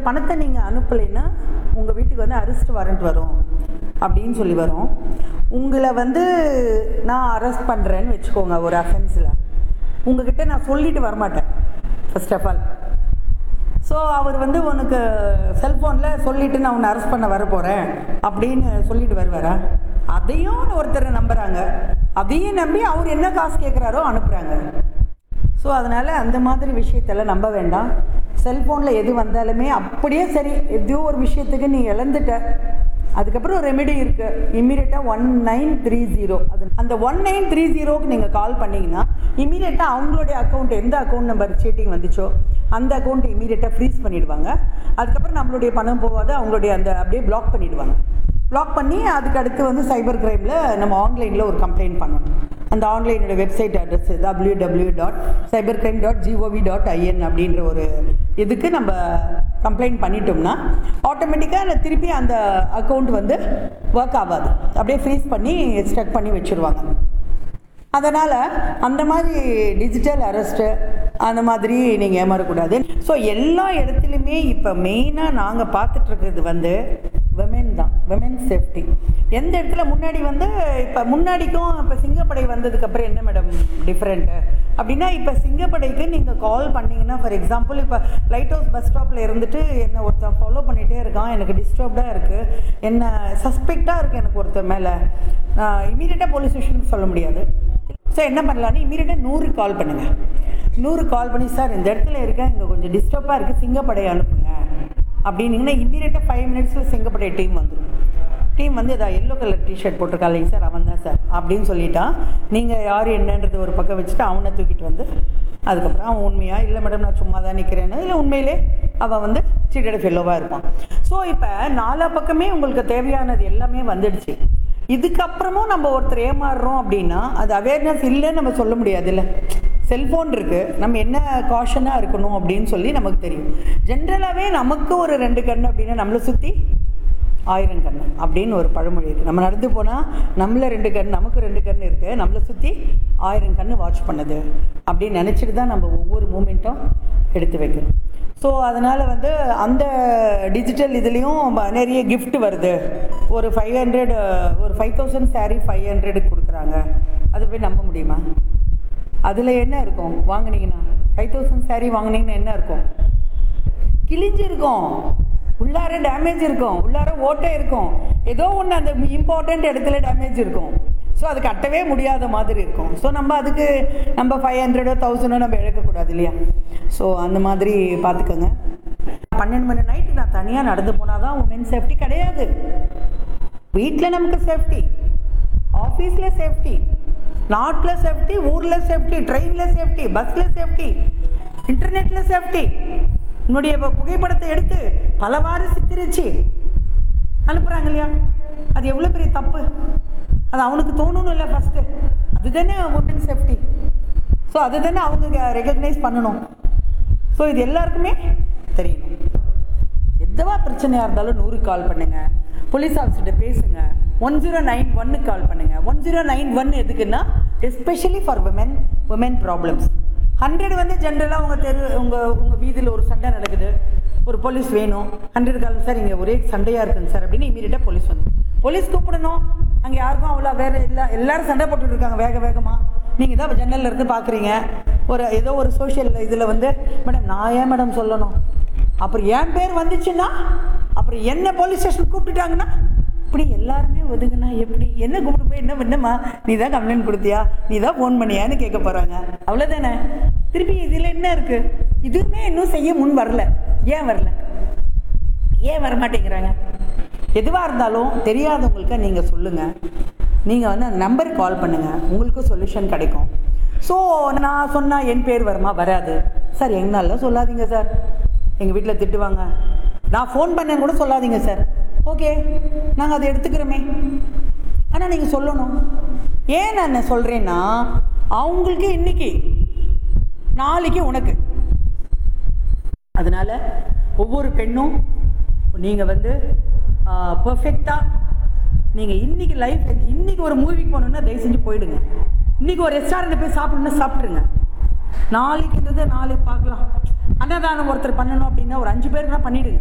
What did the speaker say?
பணத்தை நீங்கள் அனுப்பலைன்னா உங்கள் வீட்டுக்கு வந்து அரெஸ்ட் வாரண்ட் வரும் அப்படின்னு சொல்லி வரும் உங்களை வந்து நான் அரெஸ்ட் பண்ணுறேன்னு வச்சுக்கோங்க ஒரு அஃபென்ஸில் உங்ககிட்ட நான் சொல்லிட்டு வரமாட்டேன் ஃபர்ஸ்ட் ஆஃப் ஆல் ஸோ அவர் வந்து உனக்கு செல்ஃபோனில் சொல்லிட்டு நான் உன்னை அரெஸ்ட் பண்ண வர போகிறேன் அப்படின்னு சொல்லிட்டு வருவாரா அதையும் ஒருத்தர் நம்புகிறாங்க அதையும் நம்பி அவர் என்ன காசு கேட்குறாரோ அனுப்புகிறாங்க ஸோ அதனால் அந்த மாதிரி விஷயத்தெல்லாம் நம்ப வேண்டாம் செல்ஃபோனில் எது வந்தாலுமே அப்படியே சரி எதையோ ஒரு விஷயத்துக்கு நீ இழந்துட்ட அதுக்கப்புறம் ஒரு ரெமெடி இருக்குது இம்மீடியட்டாக ஒன் நைன் த்ரீ ஜீரோ அது அந்த ஒன் நைன் த்ரீ ஜீரோக்கு நீங்கள் கால் பண்ணிங்கன்னா இம்மீடியட்டாக அவங்களுடைய அக்கௌண்ட் எந்த அக்கௌண்ட் நம்பர் சீட்டிங் வந்துச்சோ அந்த அக்கௌண்ட் இம்மீடியட்டாக ஃப்ரீஸ் பண்ணிடுவாங்க அதுக்கப்புறம் நம்மளுடைய பணம் போகாது அவங்களுடைய அந்த அப்படியே பிளாக் பண்ணிடுவாங்க பிளாக் பண்ணி அதுக்கு அடுத்து வந்து சைபர் கிரைமில் நம்ம ஆன்லைனில் ஒரு கம்ப்ளைண்ட் பண்ணணும் அந்த ஆன்லைனோட website address W W dot cyber crime dot GOV dot IN அப்படின்ற ஒரு இதுக்கு நம்ம கம்ப்ளைண்ட் பண்ணிட்டோம்னா ஆட்டோமேட்டிக்காக திருப்பி அந்த அக்கௌண்ட் வந்து ஒர்க் ஆகாது அப்படியே ஃப்ரீஸ் பண்ணி ஸ்டக் பண்ணி வச்சுருவாங்க அதனால் அந்த மாதிரி டிஜிட்டல் அரெஸ்ட்டு அந்த மாதிரி நீங்கள் ஏமாறக்கூடாது ஸோ எல்லா இடத்துலையுமே இப்போ மெயினாக நாங்கள் பார்த்துட்ருக்கிறது வந்து விமென் தான் விமென் சேஃப்டி எந்த இடத்துல முன்னாடி வந்து இப்போ முன்னாடிக்கும் இப்போ சிங்கப்படை வந்ததுக்கப்புறம் என்ன மேடம் டிஃப்ரெண்ட்டு அப்படின்னா இப்போ சிங்கப்படைக்கு நீங்கள் கால் பண்ணீங்கன்னா ஃபார் எக்ஸாம்பிள் இப்போ லைட் ஹவுஸ் பஸ் ஸ்டாப்பில் இருந்துட்டு என்ன ஒருத்தன் ஃபாலோ பண்ணிகிட்டே இருக்கான் எனக்கு டிஸ்டர்ப்டாக இருக்குது என்ன சஸ்பெக்டாக இருக்குது எனக்கு ஒருத்தர் மேலே இமீடியட்டாக போலீஸ் ஸ்டேஷனுக்கு சொல்ல முடியாது ஸோ என்ன பண்ணலான்னு இமீடியட்டாக நூறு கால் பண்ணுங்கள் நூறு கால் பண்ணி சார் இந்த இடத்துல இருக்கேன் இங்கே கொஞ்சம் டிஸ்டர்பாக இருக்குது சிங்கப்படை அனுப்புங்க அப்படின்னீங்கன்னா இமீடியட்டாக ஃபைவ் மினிட்ஸில் சிங்கப்படை டீம் வந்துடும் டீம் வந்து இதாக எல்லோ கலர் டிஷர்ட் போட்டிருக்காங்க சார் அவன் தான் சார் அப்படின்னு சொல்லிட்டான் நீங்கள் யார் என்னன்றது ஒரு பக்கம் வச்சுட்டு அவனை தூக்கிட்டு வந்து அதுக்கப்புறம் அவன் உண்மையா இல்லை மேடம் நான் சும்மா தான் நிற்கிறேன்னு இல்லை உண்மையிலே அவன் வந்து சீட்டட ஃபெல்லோவாக இருப்பான் ஸோ இப்போ நாலா பக்கமே உங்களுக்கு தேவையானது எல்லாமே வந்துடுச்சு இதுக்கப்புறமும் நம்ம ஒருத்தர் ஏமாறுறோம் அப்படின்னா அது அவேர்னஸ் இல்லைன்னு நம்ம சொல்ல முடியாதுல்ல செல்ஃபோன் இருக்குது நம்ம என்ன காஷனாக இருக்கணும் அப்படின்னு சொல்லி நமக்கு தெரியும் ஜென்ரலாகவே நமக்கு ஒரு ரெண்டு கண் அப்படின்னா நம்மளை சுற்றி ஆயிரம் கண் அப்படின்னு ஒரு பழமொழி இருக்குது நம்ம நடந்து போனால் நம்மள ரெண்டு கண் நமக்கு ரெண்டு கண் இருக்குது நம்மளை சுற்றி ஆயிரம் கண் வாட்ச் பண்ணுது அப்படின்னு நினச்சிட்டு தான் நம்ம ஒவ்வொரு மூமெண்ட்டும் எடுத்து வைக்கிறோம் ஸோ அதனால் வந்து அந்த டிஜிட்டல் இதுலேயும் நிறைய gift வருது ஒரு ஃபைவ் ஹண்ட்ரட் ஒரு ஃபைவ் தௌசண்ட் சாரீ ஃபைவ் ஹண்ட்ரடுக்கு கொடுக்குறாங்க அது போய் நம்ப முடியுமா அதில் என்ன இருக்கும் வாங்குனீங்கன்னா ஃபைவ் தௌசண்ட் சாரீ வாங்குனீங்கன்னா என்ன இருக்கும் கிழிஞ்சு இருக்கும் உள்ளார டேமேஜ் இருக்கும் உள்ளார ஓட்டை இருக்கும் ஏதோ ஒன்று அந்த இம்பார்ட்டண்ட் இடத்துல டேமேஜ் இருக்கும் ஸோ அது கட்டவே முடியாத மாதிரி இருக்கும் ஸோ நம்ம அதுக்கு நம்ம ஃபைவ் ஹண்ட்ரடோ தௌசண்டோ நம்ம இழக்கக்கூடாது இல்லையா ஸோ அந்த மாதிரி பார்த்துக்கோங்க பன்னெண்டு மணி நைட்டு நான் தனியாக நடந்து போனால் தான் உமன் சேஃப்டி கிடையாது வீட்டில் நமக்கு சேஃப்டி ஆஃபீஸில் சேஃப்டி நாட்டில் சேஃப்டி ஊரில் சேஃப்டி ட்ரெயினில் சேஃப்டி பஸ்ஸில் சேஃப்டி இன்டர்நெட்டில் சேஃப்டி உன்னுடைய பு- புகைப்படத்தை எடுத்து பலவாறு சித்தரிச்சு அனுப்புகிறாங்க இல்லையா அது எவ்வளோ பெரிய தப்பு அது அவனுக்கு தோணணும் இல்லை ஃபஸ்ட்டு அதுதானே உமன் சேஃப்டி ஸோ அதுதானே அவங்க ரெகக்னைஸ் பண்ணணும் ஸோ இது எல்லாருக்குமே தெரியணும் எதுவா பிரச்சனையாக இருந்தாலும் நூறு கால் பண்ணுங்க போலீஸ் ஆஃபீஸர்கிட்ட பேசுங்க ஒன் ஜீரோ நைன் ஒன்னுக்கு கால் பண்ணுங்க ஒன் ஜீரோ நைன் ஒன் எதுக்குன்னா especially for women women problems hundred வந்து ஜென்ரலாக உங்கள் தெரு உங்கள் உங்கள் வீதியில் ஒரு சண்டை நடக்குது ஒரு போலீஸ் வேணும் ஹண்ட்ரட் கால் சார் இங்கே ஒரே சண்டையாக இருக்குங்க சார் அப்படின்னு இமீடியட்டாக போலீஸ் வந்து போலீஸ் கூப்பிடணும் அங்கே யாருக்கும் அவ்வளோ வேறு இல்லை எல்லாரும் சண்டை போட்டுட்டு இருக்காங்க வேக வேகமாக நீங்கள் தான் ஜன்னலில் இருந்து பார்க்குறீங்க ஒரு ஏதோ ஒரு சோஷியல் இதில் வந்து மேடம் நான் ஏன் மேடம் சொல்லணும் அப்புறம் என் பேர் வந்துச்சுன்னா அப்புறம் என்ன போலீஸ் ஸ்டேஷன் கூப்பிட்டுட்டாங்கன்னா இப்படி எல்லாருமே ஒதுங்குனா எப்படி என்ன கூப்பிட்டு போய் என்ன என்னம்மா நீ தான் கம்ப்ளைண்ட் கொடுத்தியா நீ தான் ஃபோன் பண்ணியான்னு கேட்க போகிறாங்க அவ்வளோதானே திருப்பி இதில் என்ன இருக்குது இதுவுமே இன்னும் செய்ய முன் வரல ஏன் வரல ஏன் வர மாட்டேங்கிறாங்க எதுவாக இருந்தாலும் தெரியாதவங்களுக்கு நீங்கள் சொல்லுங்கள் நீங்கள் வந்து அந்த நம்பருக்கு கால் பண்ணுங்கள் உங்களுக்கும் சொல்யூஷன் கிடைக்கும் ஸோ நான் சொன்னால் என் பேர் வருமா வராது சார் எங்கனால சொல்லாதீங்க சார் எங்கள் வீட்டில் திட்டுவாங்க நான் ஃபோன் பண்ணேன்னு கூட சொல்லாதீங்க சார் ஓகே நாங்கள் அதை எடுத்துக்கிறோமே ஆனால் நீங்கள் சொல்லணும் ஏன் நான் என்ன சொல்கிறேன்னா அவங்களுக்கு இன்னைக்கு நாளைக்கு உனக்கு அதனால ஒவ்வொரு பெண்ணும் நீங்கள் வந்து பர்ஃபெக்டாக நீங்கள் இன்னைக்கு லைஃப் இன்னைக்கு ஒரு மூவிக்கு போகணுன்னா தயவு செஞ்சு போயிடுங்க இன்னைக்கு ஒரு ரெஸ்டாரண்ட் போய் சாப்பிடணும்னா சாப்பிட்ருங்க நாளைக்குன்றது நாளைக்கு பார்க்கலாம் அன்னதானம் ஒருத்தர் பண்ணணும் அப்படின்னா ஒரு அஞ்சு பேருக்குனா பண்ணிடுங்க